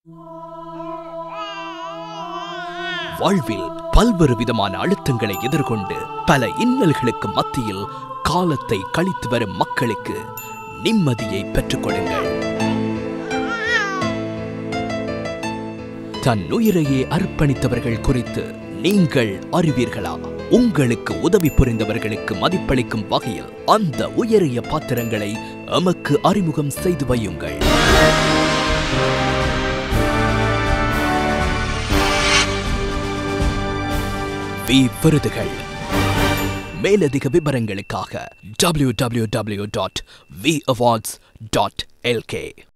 வாழ்வில் பல்வேறு விதமான அழுத்தங்களை எதிர்கொண்டு பல இன்னல்களுக்கு மத்தியில் காலத்தை கழித்து வரும் மக்களுக்கு நிம்மதியை பெற்றுக் கொடுங்கள் தன் உயிரையே அர்ப்பணித்தவர்கள் குறித்து நீங்கள் அறிவீர்களா உங்களுக்கு உதவி புரிந்தவர்களுக்கு மதிப்பளிக்கும் வகையில் அந்த உயரிய பாத்திரங்களை எமக்கு அறிமுகம் செய்து வையுங்கள் வி விருதுகள் மேலதிக விவரங்களுக்காக www.vawards.lk